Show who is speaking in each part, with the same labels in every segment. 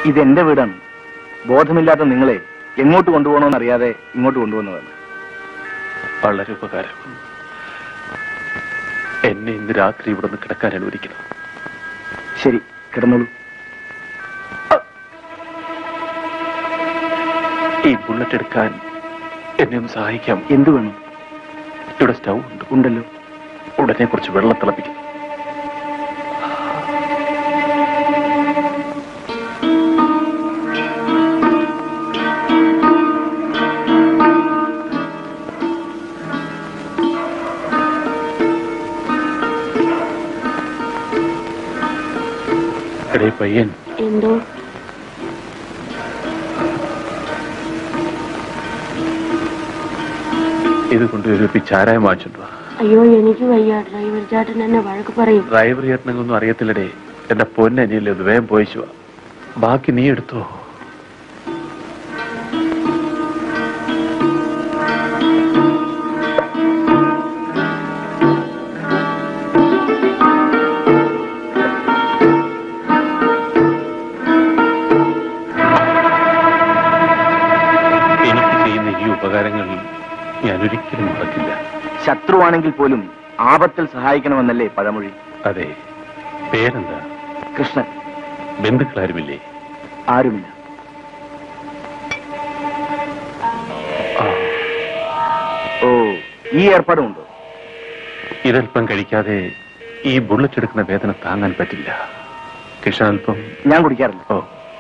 Speaker 1: ഇതെന്റെ വീടാണ് ബോധമില്ലാത്ത നിങ്ങളെ എങ്ങോട്ട് കൊണ്ടുപോകണമെന്ന് അറിയാതെ ഇങ്ങോട്ട് കൊണ്ടുവന്നതാണ്
Speaker 2: വളരെ ഉപകാരം എന്നെ ഇന്ന് രാത്രി ഇവിടെ നിന്ന് കിടക്കാൻ അനുവദിക്കണം
Speaker 1: ശരി കിടന്നോളൂ
Speaker 2: ഈ ബുള്ളറ്റ് എടുക്കാൻ എന്നെ ഒന്ന് സഹായിക്കാം
Speaker 1: എന്തു വേണം
Speaker 2: ഇവിടെ സ്റ്റൗ ഉണ്ട്
Speaker 1: ഉണ്ടല്ലോ
Speaker 2: ഉടനെ കുറച്ച് വെള്ളം തിളപ്പിക്കും എടേ പയ്യൻ
Speaker 3: എന്തോ
Speaker 2: ഇത് കൊണ്ട് ഒരു കുപ്പി ചാരായം വാങ്ങിച്ചിട്ട് വാ
Speaker 3: അയ്യോ എനിക്ക് വയ്യ ഡ്രൈവർ ചേട്ടൻ എന്നെ വഴക്ക് പറയും
Speaker 2: ഡ്രൈവർ ചേട്ടനൊന്നും അറിയത്തില്ലടേ എന്റെ പൊന്നനിയല്ലേ ഇത് വേഗം പോയിച്ചു വാ ബാക്കി നീ എടുത്തോ എനിക്ക് ചെയ്യുന്ന ഈ ഉപകാരങ്ങൾ ഞാൻ ഒരിക്കലും മറക്കില്ല
Speaker 1: ശത്രുവാണെങ്കിൽ പോലും ആപത്തിൽ സഹായിക്കണമെന്നല്ലേ പഴമൊഴി
Speaker 2: അതെ പേരെന്താ
Speaker 1: കൃഷ്ണൻ
Speaker 2: ബന്ധുക്കളാരുമില്ലേ
Speaker 1: ആരുമില്ല
Speaker 2: ആ
Speaker 1: ഓ ഈ ഏർപ്പാടുമുണ്ടോ
Speaker 2: ഇതൽപ്പം കഴിക്കാതെ ഈ ബുള്ളറ്റ് എടുക്കുന്ന വേദന താങ്ങാൻ പറ്റില്ല കൃഷ്ണൻ അല്പം
Speaker 1: ഞാൻ കുടിക്കാറില്ല
Speaker 2: ഓ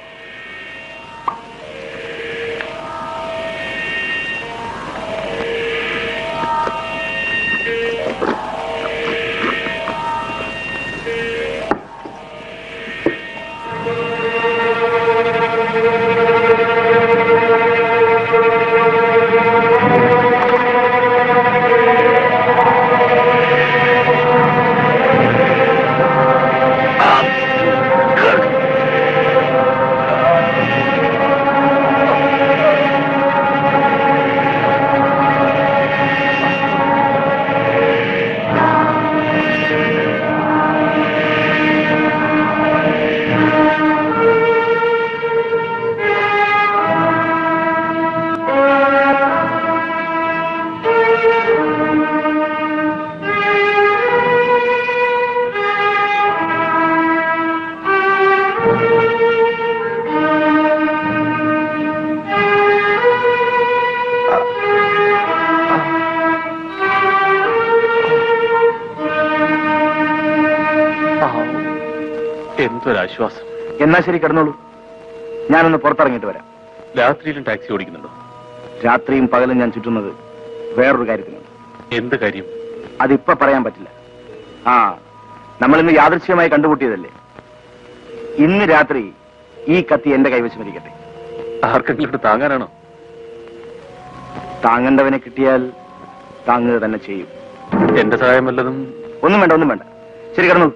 Speaker 2: എന്തൊരാശ്വാസം
Speaker 1: എന്നാ ശരി കിടന്നോളൂ ഞാനൊന്ന് പുറത്തിറങ്ങിയിട്ട് വരാം
Speaker 2: രാത്രിയിലും ടാക്സി ഓടിക്കുന്നുണ്ടോ
Speaker 1: രാത്രിയും പകലും ഞാൻ ചുറ്റുന്നത് വേറൊരു കാര്യത്തിനാണ്
Speaker 2: എന്ത് കാര്യം
Speaker 1: അതിപ്പോ പറയാൻ പറ്റില്ല ആ നമ്മൾ ഇന്ന് യാദൃശ്യമായി കണ്ടുമുട്ടിയതല്ലേ ഇന്ന് രാത്രി ഈ കത്തി എന്റെ കൈവശം ഇരിക്കട്ടെ
Speaker 2: ആർക്കെങ്കിലും താങ്ങാനാണോ
Speaker 1: താങ്ങേണ്ടവനെ കിട്ടിയാൽ താങ്ങുക തന്നെ ചെയ്യും
Speaker 2: എന്റെ സഹായം വല്ലതും
Speaker 1: ഒന്നും വേണ്ട ഒന്നും വേണ്ട ശരി കിടന്നു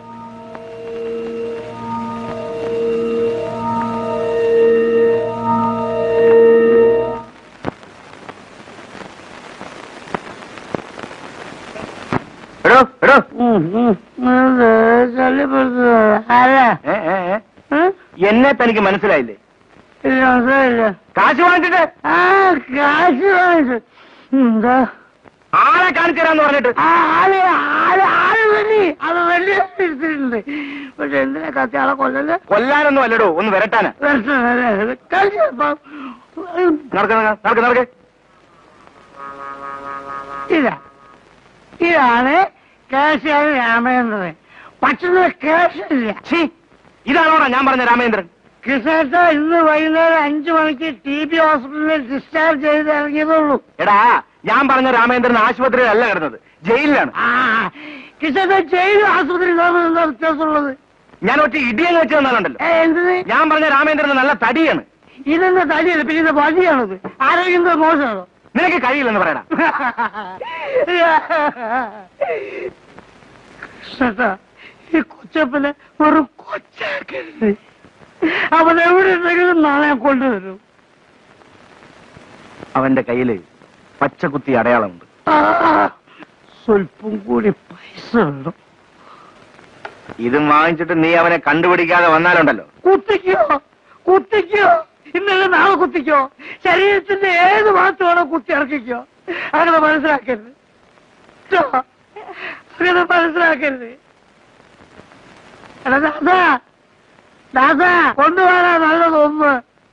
Speaker 1: എടോ എടോ ഏ, ഏ, ഏ. എന്നെ തനിക്ക് മനസ്സിലായില്ലേ കാശ് വാങ്ങിച്ചിട്ട്
Speaker 4: കാശ് വാങ്ങിച്ചു എന്താ
Speaker 1: ആളെ കാണിച്ചു തരാന്ന് പറഞ്ഞിട്ട്
Speaker 4: ആള് ആള് ആള് വേണ്ടി അത് വലിയ എടുത്തിട്ടുണ്ട് പക്ഷെ എന്തിനാ കത്തി ആളെ കൊല്ലല്ലേ
Speaker 1: കൊല്ലാനൊന്നും അല്ലടോ ഒന്ന് വരട്ടാന്
Speaker 4: കളിച്ചപ്പം
Speaker 1: നടക്ക നടക്ക നടക്ക
Speaker 4: ഇതാ ഇതാണ് കേശാരി രാമേന്ദ്രൻ പക്ഷേ കേശില്ല
Speaker 1: ഛീ, ഇതാണോടാ ഞാൻ പറഞ്ഞ രാമേന്ദ്രൻ
Speaker 4: കൃഷ്ണേട്ട ഇന്ന് വൈകുന്നേരം അഞ്ചു മണിക്ക് ടി ബി ഹോസ്പിറ്റലിൽ ഡിസ്ചാർജ് ചെയ്ത് ഇറങ്ങിയതുള്ളൂ
Speaker 1: എടാ ഞാൻ പറഞ്ഞ രാമേന്ദ്രൻ ആശുപത്രിയിലല്ല കിടന്നത് ജയിലിലാണ്
Speaker 4: ആ കൃഷ്ണേട്ട ജയിൽ ആശുപത്രി എന്താ വ്യത്യാസമുള്ളത്
Speaker 1: ഞാൻ ഒറ്റ ഇടിയങ്ങ് വെച്ച് തന്നാലുണ്ടല്ലോ
Speaker 4: ഏ, എന്തിന്
Speaker 1: ഞാൻ പറഞ്ഞ രാമേന്ദ്രൻ നല്ല തടിയാണ്
Speaker 4: ഇതെന്താ തടിയല്ല പിന്നെ ഇത് വടിയാണത് ആരോഗ്യം മോശമാണോ
Speaker 1: നിനക്ക് കഴിയില്ലെന്ന് പറയടാ
Speaker 4: കൃഷ്ണേട്ടാ ഈ കൊച്ചപ്പനെ വെറും കൊച്ചാക്കരുത് അവൻ എവിടെ ഉണ്ടെങ്കിലും നാളെ ഞാൻ കൊണ്ടുവരും
Speaker 1: അവന്റെ കയ്യില് പച്ചക്കുത്തി അടയാളമുണ്ട്
Speaker 4: ആ, സ്വല്പം കൂടി പൈസ വേണം
Speaker 1: ഇതും വാങ്ങിച്ചിട്ട് നീ അവനെ കണ്ടുപിടിക്കാതെ വന്നാലുണ്ടല്ലോ
Speaker 4: കുത്തിക്കോ കുത്തിക്കോ ഇന്നലെ നാളെ കുത്തിക്കോ ശരീരത്തിന്റെ ഏത് ഭാഗത്തുവാണോ കുത്തി ഇറക്കിക്കോ അങ്ങനെ മനസ്സിലാക്കരുത് ട്ടോ. അങ്ങനെ മനസ്സിലാക്കരുത് എടാ ദാസാ ദാസാ കൊണ്ടുപോകാനാ നല്ലതൊന്ന്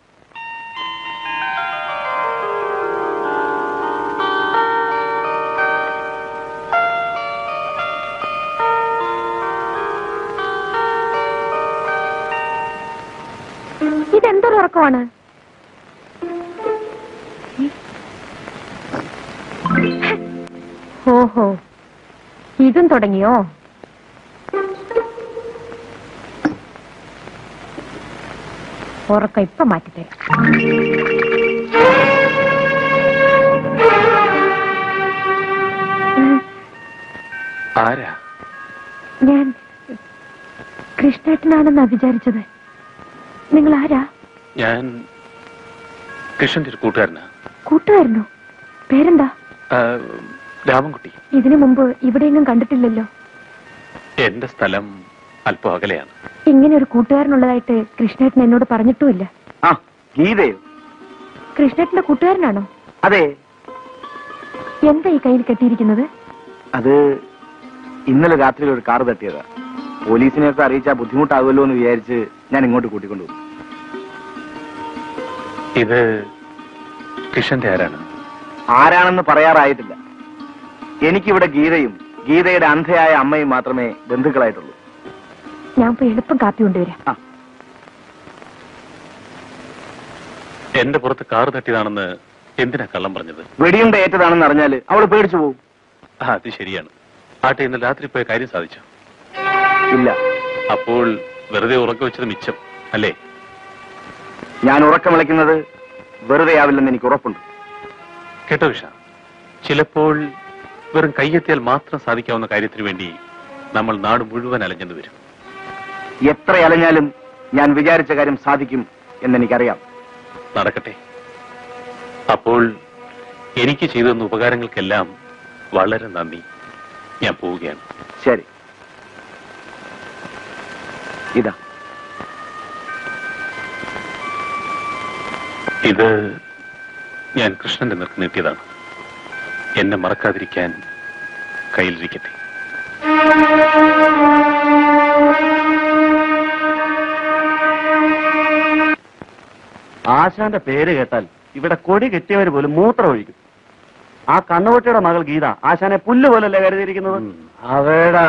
Speaker 5: ഇതെന്തൊരു ഉറക്കമാണ് ഓഹോ ഇതും തുടങ്ങിയോ ഉറക്കം ഇപ്പൊ മാറ്റിത്തരാം
Speaker 2: ആരാ
Speaker 5: ഞാൻ കൃഷ്ണേട്ടനാണെന്നാ വിചാരിച്ചത് നിങ്ങൾ ആരാ
Speaker 2: ഞാൻ കൃഷ്ണന്റെ ഒരു കൂട്ടുകാരനാ
Speaker 5: കൂട്ടുകാരനോ പേരെന്താ
Speaker 2: ആ, രാമൻകുട്ടി
Speaker 5: ഇതിനു മുമ്പ് ഇവിടെയെങ്ങും കണ്ടിട്ടില്ലല്ലോ
Speaker 2: എന്റെ സ്ഥലം അല്പം അകലെയാണ്
Speaker 5: ഇങ്ങനെ ഒരു കൂട്ടുകാരനുള്ളതായിട്ട് കൃഷ്ണേട്ടൻ എന്നോട് പറഞ്ഞിട്ടുമില്ല
Speaker 1: ആ ഗീതയോ
Speaker 5: കൃഷ്ണേട്ടന്റെ കൂട്ടുകാരനാണോ
Speaker 1: അതെ
Speaker 5: എന്താ ഈ കയ്യിൽ കെട്ടിയിരിക്കുന്നത്
Speaker 1: അത് ഇന്നലെ രാത്രി ഒരു കാർ തട്ടിയതാ പോലീസിനെയൊക്കെ അറിയിച്ചാൽ ബുദ്ധിമുട്ടാകുമല്ലോ എന്ന് വിചാരിച്ച് ഞാൻ ഇങ്ങോട്ട് കൂട്ടിക്കൊണ്ടുവന്നു
Speaker 2: ഇത് കൃഷ്ണന്റെ ആരാണ്
Speaker 1: ആരാണെന്ന് പറയാറായിട്ടില്ല എനിക്കിവിടെ ഗീതയും ഗീതയുടെ അന്ധയായ അമ്മയും മാത്രമേ ബന്ധുക്കളായിട്ടുള്ളൂ
Speaker 5: ഞാൻ ഇപ്പൊ എളുപ്പം കാപ്പി കൊണ്ടുവരാം
Speaker 1: ആ
Speaker 2: എന്റെ പുറത്ത് കാർ തട്ടിയതാണെന്ന് എന്തിനാ കള്ളം പറഞ്ഞത്
Speaker 1: വെടിയുണ്ട ഏറ്റതാണെന്ന് അറിഞ്ഞാൽ അവൾ പേടിച്ചു പോകും
Speaker 2: ആ അത് ശരിയാണ് ആട്ടെ ഇന്ന് രാത്രി പോയ കാര്യം സാധിച്ചു
Speaker 1: ഇല്ല
Speaker 2: അപ്പോൾ വെറുതെ ഉറക്കം വെച്ചത് മിച്ചം അല്ലേ
Speaker 1: ഞാൻ ഉറക്കമിളയ്ക്കുന്നത് വെറുതെ ആവില്ലെന്ന് എനിക്ക് ഉറപ്പുണ്ട്
Speaker 2: കേട്ടോ വിഷ ചിലപ്പോൾ വെറും കയ്യെത്തിയാൽ മാത്രം സാധിക്കാവുന്ന കാര്യത്തിന് വേണ്ടി നമ്മൾ നാട് മുഴുവൻ അലഞ്ഞെന്ന് വരും
Speaker 1: എത്ര അലഞ്ഞാലും ഞാൻ വിചാരിച്ച കാര്യം സാധിക്കും എന്നെനിക്കറിയാം
Speaker 2: നടക്കട്ടെ അപ്പോൾ എനിക്ക് ചെയ്തു തന്ന ഉപകാരങ്ങൾക്കെല്ലാം വളരെ നന്ദി ഞാൻ പോവുകയാണ്
Speaker 1: ശരി ഇതാ
Speaker 2: ഇത് ഞാൻ കൃഷ്ണന്റെ നിർക്ക് നീട്ടിയതാണ് എന്നെ മറക്കാതിരിക്കാൻ കയ്യിലിരിക്കട്ടെ
Speaker 6: ആശാന്റെ പേര് കേട്ടാൽ ഇവിടെ കൊടി കെട്ടിയവര് പോലും മൂത്രം ഒഴിക്കും ആ കണ്ണുകുട്ടിയുടെ മകൾ ഗീത ആശാനെ പുല്ല് പോലല്ലേ കരുതിയിരിക്കുന്നത്
Speaker 4: അതേടാ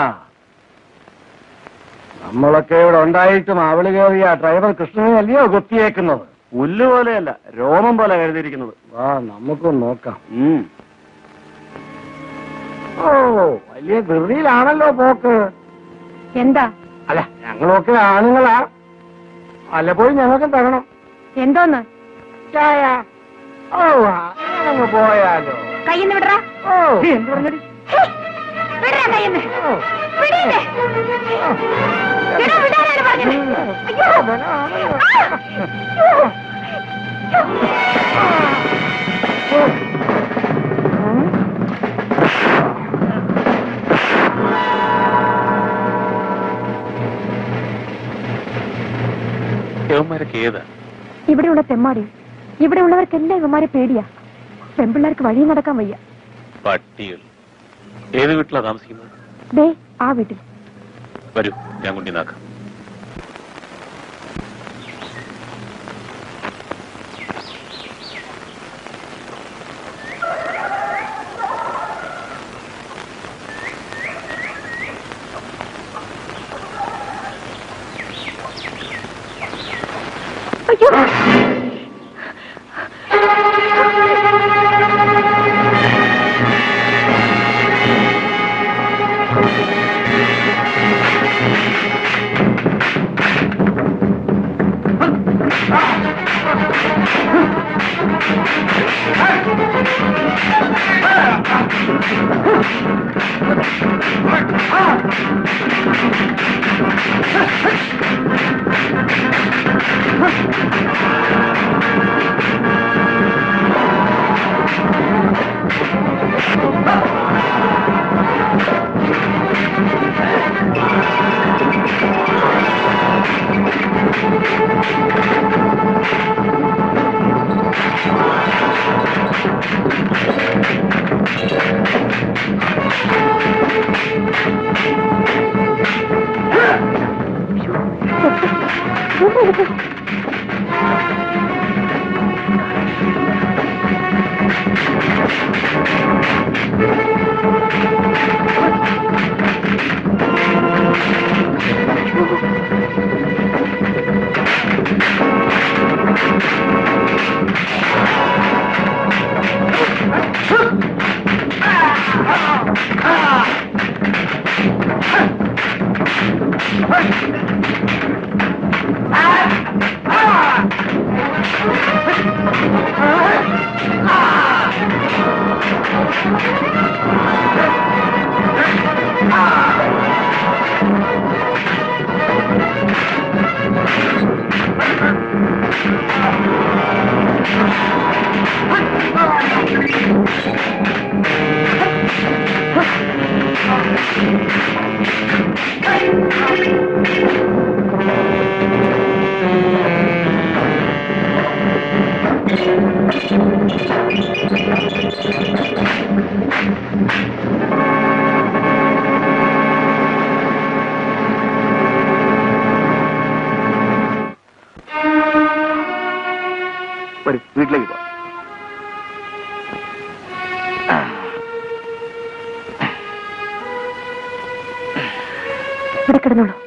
Speaker 4: നമ്മളൊക്കെ ഇവിടെ ഉണ്ടായിട്ടും അവള് കയറിയ ഡ്രൈവർ കൃഷ്ണനെ അല്ലയോ കൊത്തിയേക്കുന്നത്
Speaker 6: പുല്ല് പോലെയല്ല രോമം പോലെ കരുതിയിരിക്കുന്നത്
Speaker 4: വാ നമുക്കൊന്ന് നോക്കാം
Speaker 6: ഉം.
Speaker 4: ഓ വലിയ ധൃതിയിലാണല്ലോ പോക്ക്
Speaker 5: എന്താ
Speaker 4: അല്ല ഞങ്ങളൊക്കെ ആണുങ്ങളാ വല്ലപ്പോഴും ഞങ്ങൾക്ക് തരണം
Speaker 5: എന്തോന്ന്
Speaker 4: ചായ ഓ അങ്ങ് പോയാലോ
Speaker 5: കയ്യിന്ന് വിടറാ
Speaker 4: ഓ
Speaker 5: എന്ത് പറഞ്ഞടി വിടറാ കയ്യിന്ന്
Speaker 4: ഓ.
Speaker 5: വിടീന്ന് എടാ, വിടാനാണ് പറഞ്ഞത് അയ്യോ ആ! അയ്യോ!
Speaker 2: യവന്മാരൊക്കെ ഏതാ
Speaker 5: ഇവിടെയുള്ള തെമ്മാടി ഇവിടെയുള്ളവർക്കെല്ലാം ഇവന്മാരെ പേടിയാ പെൺപിള്ളേർക്ക് വഴി നടക്കാൻ വയ്യ
Speaker 2: പട്ടികൾ ഏത് വീട്ടിലാ താമസിക്കുന്നത്
Speaker 5: ദേ ആ വീട്ടിൽ
Speaker 2: വരൂ ഞാൻ കൊണ്ടിനാക്കാം
Speaker 5: അയ്യോ
Speaker 2: ആ
Speaker 5: ഒന്ന് എടുക്ക്.
Speaker 1: വരും വീട്ടിലേക്ക് പോ
Speaker 5: ഇവിടെ കിടന്നോളൂ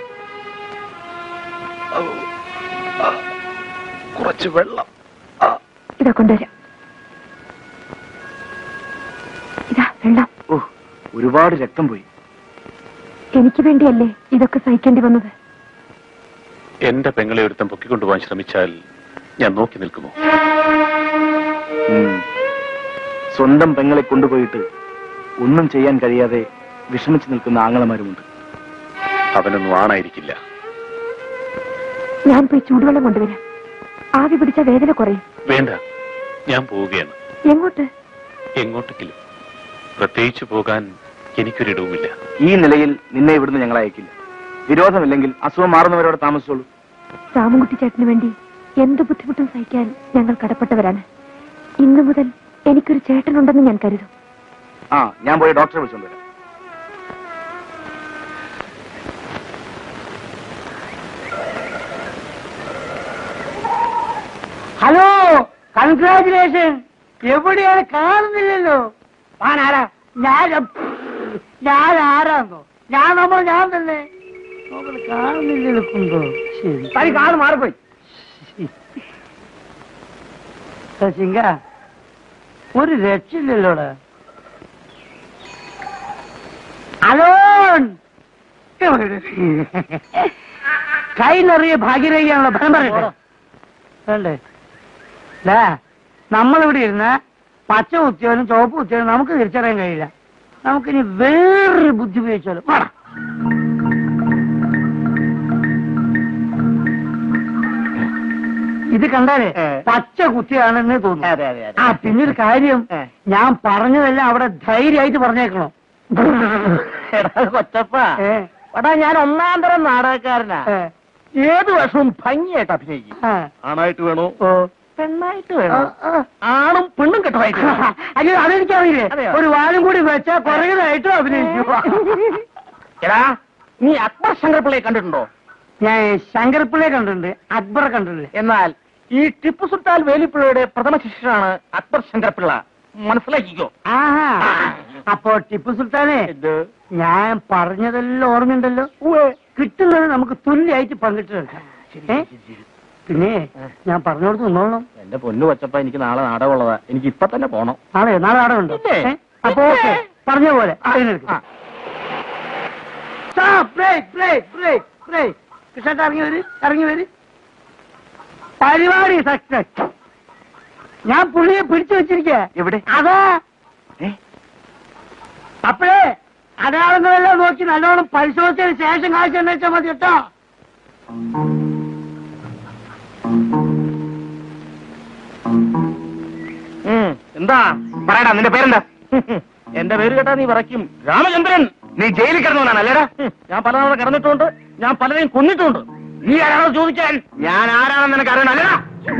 Speaker 1: കുറച്ച് വെള്ളം
Speaker 5: ഇതാ കൊണ്ടുവരാം ഇതാ വെള്ളം
Speaker 1: ഓ ഒരുപാട് രക്തം പോയി
Speaker 5: എനിക്ക് വേണ്ടിയല്ലേ ഇതൊക്കെ സഹിക്കേണ്ടി വന്നത്
Speaker 2: എന്റെ പെങ്ങളെ ഒരുത്തം പൊക്കിക്കൊണ്ടുപോകാൻ ശ്രമിച്ചാൽ ഞാൻ നോക്കി നിൽക്കുമോ
Speaker 1: ഉം. സ്വന്തം പെങ്ങളെ കൊണ്ടുപോയിട്ട് ഒന്നും ചെയ്യാൻ കഴിയാതെ വിഷമിച്ചു നിൽക്കുന്ന ആങ്ങളമാരുമുണ്ട്
Speaker 2: അവനൊന്നും ആണായിരിക്കില്ല
Speaker 5: ഞാൻ പോയി ചൂടുവെള്ളം കൊണ്ടുവരാം ആവി പിടിച്ച വേദന കുറയും
Speaker 2: വേണ്ട ഞാൻ പോവുകയാണ്
Speaker 5: എങ്ങോട്ട്
Speaker 2: എങ്ങോട്ടെങ്കിലും പ്രത്യേകിച്ച് പോകാൻ എനിക്കൊരിടവുമില്ല
Speaker 1: ഈ നിലയിൽ നിന്നെ ഇവിടുന്ന് ഞങ്ങൾ അയക്കില്ല വിരോധമില്ലെങ്കിൽ അസുഖം മാറുന്നവരോട് താമസിച്ചോളൂ
Speaker 5: രാമൻകുട്ടി ചേട്ടന് വേണ്ടി എന്ത് ബുദ്ധിമുട്ടും സഹിക്കാൻ ഞങ്ങൾ കടപ്പെട്ടവരാണ് ഇന്നു മുതൽ എനിക്കൊരു ചേട്ടനുണ്ടെന്ന് ഞാൻ കരുതും
Speaker 1: ആ ഞാൻ പോയി ഡോക്ടറെ വിളിച്ചോണ്ട് വരാം
Speaker 4: ഹലോ കൺഗ്രാചുലേഷൻ എവിടെയാണ് കാണുന്നില്ലല്ലോ ഞാൻ ആരാ ഞാൻ ഞാൻ ആരാന്നോ ഞാൻ നമ്മൾ ഞാൻ തന്നെ നമ്മൾ കാണുന്നില്ലല്ലോ കുന്തോ ശരി തനിക്ക് ആള് മാറിപ്പോയി ശശിങ്ക ഒരു രക്ഷയില്ലല്ലോടാ ഹലോ കൈ നിറയെ ഭാഗ്യരേഖയാണല്ലോ ഫലം പറയട്ടെ വേണ്ടേ ഡാ നമ്മളിവിടെ ഇരുന്ന പച്ച കുത്തിയാലും ചുവപ്പ് കുത്തിയാലും നമുക്ക് തിരിച്ചറിയാൻ കഴിയില്ല നമുക്കിനി വേറൊരു ബുദ്ധി ഉപയോഗിച്ചാലും വേണം ഇത് കണ്ടാലേ പച്ച കുത്തിയാണെന്ന് തോന്നുന്നു ആ പിന്നൊരു കാര്യം ഞാൻ പറഞ്ഞതെല്ലാം അവിടെ ധൈര്യമായിട്ട് പറഞ്ഞേക്കണോ
Speaker 6: കൊച്ചപ്പ എടാ ഞാൻ ഒന്നാം തരം നാടകക്കാരനാ ഏത് വർഷവും ഭംഗിയായിട്ട് അഭിനയിക്കും ആണായിട്ട് വേണോ പെണ്ണായിട്ട് വേണോ ആണും പെണ്ണും കെട്ടമായിട്ട് വേണോ?
Speaker 4: അയ്യോ അതെനിക്കറിയില്ലേ
Speaker 6: അതെയോ?
Speaker 4: ഒരു വാലും കൂടി വെച്ചാ പുറകിലായിട്ടും അഭിനയിക്കും
Speaker 6: എടാ നീ അക്ബർ ശങ്കർപിള്ളയെ കണ്ടിട്ടുണ്ടോ
Speaker 4: ഞാൻ ശങ്കർപിള്ളയെ കണ്ടിട്ടുണ്ട് അക്ബറെ കണ്ടിട്ടുണ്ട്
Speaker 6: എന്നാൽ ഈ ടിപ്പു സുൽത്താൻ വേലിപ്പിള്ളയുടെ പ്രഥമ ശിഷ്യനാണ് അക്ബർ ശങ്കർപിള്ള മനസ്സിലാക്കിക്കോ
Speaker 4: ആഹാ അപ്പോ ടിപ്പു സുൽത്താനെ ഞാൻ പറഞ്ഞതെല്ലാം ഓർമ്മയുണ്ടല്ലോ കിട്ടുന്നത് നമുക്ക് തുല്യമായിട്ട് പങ്കിട്ട് എടുക്കാം ഏ? പിന്നെ ഞാൻ പറഞ്ഞോടത്ത് നിന്നോളണം
Speaker 6: എന്റെ പൊന്നു കൊച്ചപ്പ എനിക്ക് നാളെ നാടകമുള്ളതാ എനിക്ക് ഇപ്പൊ തന്നെ പോണം
Speaker 4: നാളെ നാളെ നാളെ ഉണ്ടോ
Speaker 6: ഇല്ലേ?
Speaker 4: ഏ? അപ്പോ ഓക്കെ പറഞ്ഞ പോലെ അതിനെടുക്കാം break break break break Krishna ഇറങ്ങി വര് ഇറങ്ങി വര് പരിപാടി സക്സസ് ഞാൻ പുള്ളിയെ പിടിച്ചു വെച്ചിരിക്ക
Speaker 1: എവിടെ
Speaker 4: അതാ
Speaker 1: ഏ?
Speaker 4: അപ്പഴേ അടയാളങ്ങളെല്ലാം നോക്കി നല്ലോണം പരിശോധിച്ചതിന് ശേഷം കാഴ്ച വെച്ചാൽ മതി കേട്ടോ
Speaker 6: ഉം, എന്താ
Speaker 1: പറയടാ നിന്റെ പേരെന്താ
Speaker 6: എന്റെ പേര് കേട്ടാ നീ പറയ്ക്കും രാമചന്ദ്രൻ
Speaker 1: നീ ജയിലിൽ കിടന്നവനാണ് അല്ലേടാ
Speaker 6: ഉം, ഞാൻ പലതവണ കിടന്നിട്ടുണ്ട് ഞാൻ പലരെയും കൊന്നിട്ടുണ്ട് നീ ആരാണോ ചോദിക്കാൻ
Speaker 1: ഞാൻ ആരാണെന്ന് നിനക്ക് അറിയണം അല്ലേടാ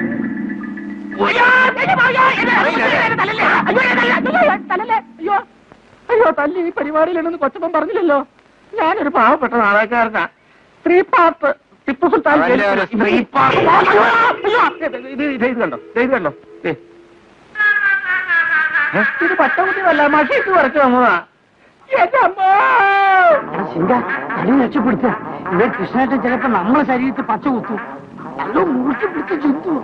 Speaker 6: അയ്യോ അയ്യോ തല്ലി ഈ പരിപാടിയിലുണ്ടെന്ന് കൊച്ചപ്പൻ പറഞ്ഞില്ലല്ലോ ഞാനൊരു പാവപ്പെട്ട നാടകക്കാരനാ ത്രീ പാർട്ട് ടിപ്പു സുൽത്താൻ
Speaker 1: അവന്റെ
Speaker 6: ജയിലിൽ
Speaker 1: ഒരു സ്ത്രീ
Speaker 6: അയ്യോ, അയ്യോ, അയ്യോ, ഇത് ഇത് ഇത് ഇത് കണ്ടോ ദേ ഇത് കണ്ടോ ദേ. ഏ? ഇത് പട്ടകുട്ടിയല്ല മഷീട്ട് വരച്ചു വന്നതാ എന്റെ അമ്മോ
Speaker 4: ചിന്ത അതിനെ രക്ഷപ്പെടുത്തുക ഇവർ കൃഷ്ണേട്ടൻ ചിലപ്പോ നമ്മളെ ശരീരത്തിൽ പച്ച കുത്തു നല്ല മുറിച്ച് പിടിച്ച് ചുത്തു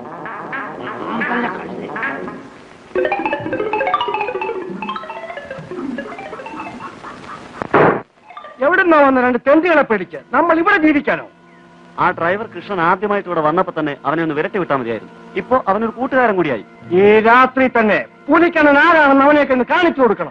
Speaker 6: എവിടുന്നാ വന്ന രണ്ട് തെണ്ടികളെ പേടിച്ച് നമ്മൾ ഇവിടെ ജീവിക്കാനോ
Speaker 7: ആ ഡ്രൈവർ കൃഷ്ണൻ ആദ്യമായിട്ട് ഇവിടെ വന്നപ്പോ തന്നെ അവനെ ഒന്ന് വിരട്ടി വിട്ടാൽ മതിയായിരുന്നു ഇപ്പോ അവനൊരു കൂട്ടുകാരൻ കൂടിയായി
Speaker 6: ഈ രാത്രി തന്നെ പുലിക്കണ്ണൻ ആരാണെന്ന് അവനെയൊക്കെ ഒന്ന് കാണിച്ചു കൊടുക്കണം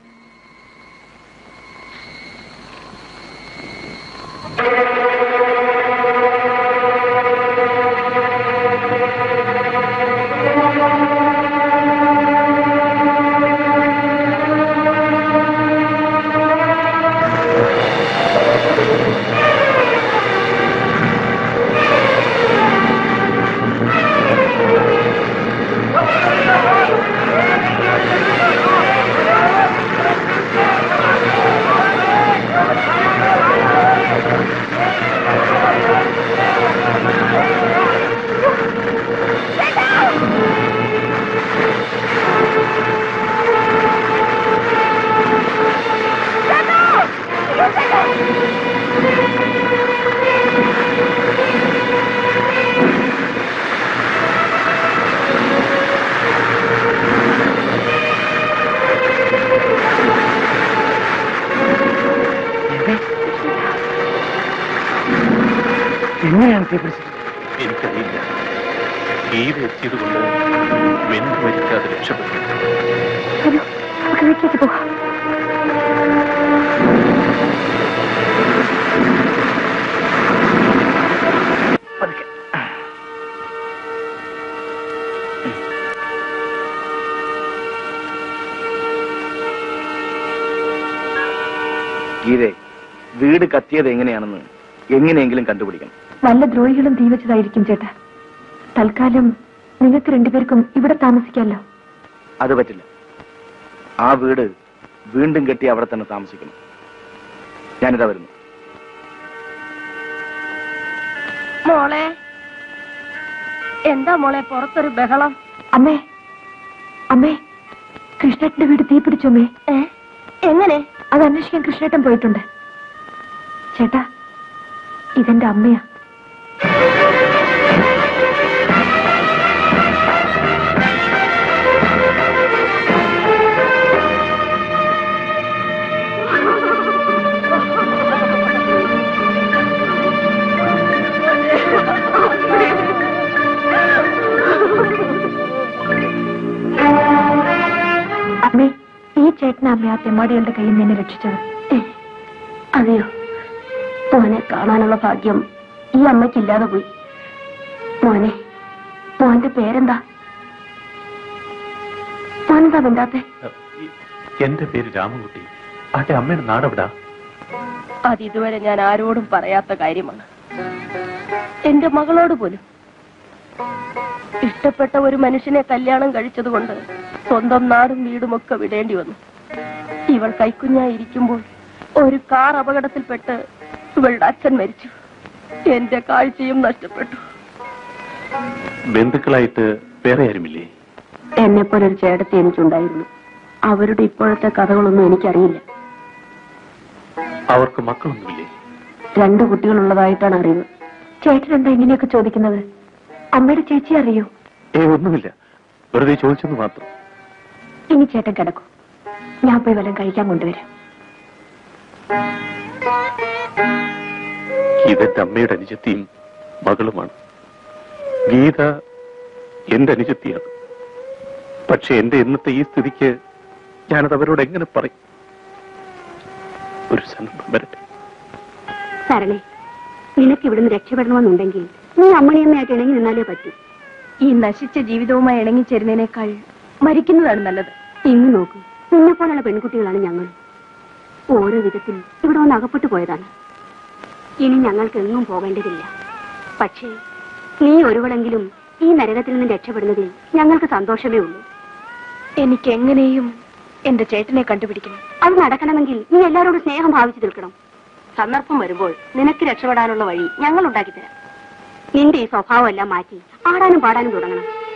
Speaker 4: എങ്ങനെയാണ് തീപിടിച്ചത്
Speaker 2: എനിക്കറിയില്ല ഗീത എത്തിയത് കൊണ്ട് വെന്തു മരിക്കാതെ രക്ഷപ്പെട്ടു
Speaker 5: വരൂ നമുക്ക് വീട്ടിലേക്ക് പോകാം
Speaker 1: ഗീതേ വീട് കത്തിയത് എങ്ങനെയാണെന്ന് എങ്ങനെയെങ്കിലും കണ്ടുപിടിക്കണം
Speaker 5: വല്ല ദ്രോഹികളും തീ വെച്ചതായിരിക്കും ചേട്ടാ തൽക്കാലം നിങ്ങൾക്ക് രണ്ടുപേർക്കും ഇവിടെ താമസിക്കാമല്ലോ
Speaker 1: അത് പറ്റില്ല ആ വീട് വീണ്ടും കെട്ടി അവിടെ തന്നെ താമസിക്കണം ഞാനിതാ വരുന്നു
Speaker 3: മോളെ എന്താ മോളെ പുറത്തൊരു ബഹളം
Speaker 5: അമ്മേ അമ്മേ കൃഷ്ണേട്ടന്റെ വീട് തീ പിടിച്ചോമേ
Speaker 3: ഏ എങ്ങനെ
Speaker 5: അത് അന്വേഷിക്കാൻ കൃഷ്ണേട്ടൻ പോയിട്ടുണ്ട് ചേട്ടാ ഇതെന്റെ അമ്മയാ അമ്മേ ഈ ചേട്ടന അമ്മ ആ തെമ്മാടികളുടെ കയ്യിൽ നിന്ന് എന്നെ രക്ഷിച്ചത്
Speaker 3: ഏ, അതെയോ മോനെ കാണാനുള്ള ഭാഗ്യം ഈ അമ്മയ്ക്കില്ലാതെ പോയി മോനെ മോന്റെ പേരെന്താ മോനെന്താ മിണ്ടാത്തെ
Speaker 2: എന്റെ പേര് രാമൻകുട്ടി ആട്ടെ അമ്മയുടെ നാടെവിടാ
Speaker 3: അത് ഇതുവരെ ഞാൻ ആരോടും പറയാത്ത കാര്യമാണ് എന്റെ മകളോട് പോലും ഇഷ്ടപ്പെട്ട ഒരു മനുഷ്യനെ കല്യാണം കഴിച്ചതുകൊണ്ട് സ്വന്തം നാടും വീടുമൊക്കെ വിടേണ്ടി വന്നു ഇവൾ കൈക്കുഞ്ഞായിരിക്കുമ്പോൾ ഒരു കാർ അപകടത്തിൽപ്പെട്ട് ഇവളുടെ അച്ഛൻ മരിച്ചു എന്റെ കാഴ്ചയും നഷ്ടപ്പെട്ടു
Speaker 2: ബന്ധുക്കളായിട്ട് വേറെ ആരുമില്ലേ
Speaker 3: എന്നെ പോലെ ഒരു ചേട്ടത്തി എനിക്കുണ്ടായിരുന്നു അവരുടെ ഇപ്പോഴത്തെ കഥകളൊന്നും എനിക്കറിയില്ല
Speaker 2: അവർക്ക് മക്കളൊന്നുമില്ലേ
Speaker 3: രണ്ടു കുട്ടികളുള്ളതായിട്ടാണ് അറിവ്
Speaker 5: ചേട്ടൻ എന്താ ഇങ്ങനെയൊക്കെ ചോദിക്കുന്നത് അമ്മയുടെ ചേച്ചി അറിയോ
Speaker 2: ഏ ഒന്നുമില്ല വെറുതെ ചോദിച്ചെന്ന് മാത്രം
Speaker 5: ഇനി ചേട്ടൻ കിടക്കും ഞാൻ പോയി വല്ലതും കഴിക്കാൻ കൊണ്ടുവരാം
Speaker 2: ഇതെന്റെ അമ്മയുടെ അനുജത്തിയും മകളുമാണ് ഗീത എന്റെ അനുജത്തിയാണ് പക്ഷെ എന്റെ ഇന്നത്തെ ഈ സ്ഥിതിക്ക് ഞാനത് അവരോട് എങ്ങനെ പറയും ഒരു സന്ദർഭം വരട്ടെ
Speaker 8: സരളെ നിനക്ക് ഇവിടുന്ന് രക്ഷപ്പെടണമെന്നുണ്ടെങ്കിൽ നീ അമ്മണിയമ്മയായിട്ട് ഇണങ്ങി നിന്നാലേ പറ്റൂ
Speaker 3: ഈ നശിച്ച ജീവിതവുമായി ഇണങ്ങിച്ചേരുന്നതിനേക്കാൾ മരിക്കുന്നതാണ് നല്ലത്
Speaker 8: ഇന്ന് നോക്കൂ നിന്നെ പോലുള്ള പെൺകുട്ടികളാണ് ഞങ്ങൾ ഓരോ വിധത്തിൽ ഇവിടെ ഒന്ന് അകപ്പെട്ടു പോയതാണ് ഇനി ഞങ്ങൾക്ക് എങ്ങും പോകേണ്ടതില്ല പക്ഷേ നീ ഒരുവളെങ്കിലും ഈ നരകത്തിൽ നിന്ന് രക്ഷപ്പെടുന്നതിൽ ഞങ്ങൾക്ക് സന്തോഷമേ ഉള്ളൂ
Speaker 3: എനിക്ക് എങ്ങനെയും എന്റെ ചേട്ടനെ കണ്ടുപിടിക്കണം
Speaker 8: അത് നടക്കണമെങ്കിൽ നീ എല്ലാവരോടും സ്നേഹം ഭാവിച്ചു നിൽക്കണം സന്ദർഭം വരുമ്പോൾ നിനക്ക് രക്ഷപ്പെടാനുള്ള വഴി ഞങ്ങൾ ഉണ്ടാക്കി തരാം നിന്റെ ഈ സ്വഭാവം എല്ലാം മാറ്റി ആടാനും പാടാനും തുടങ്ങണം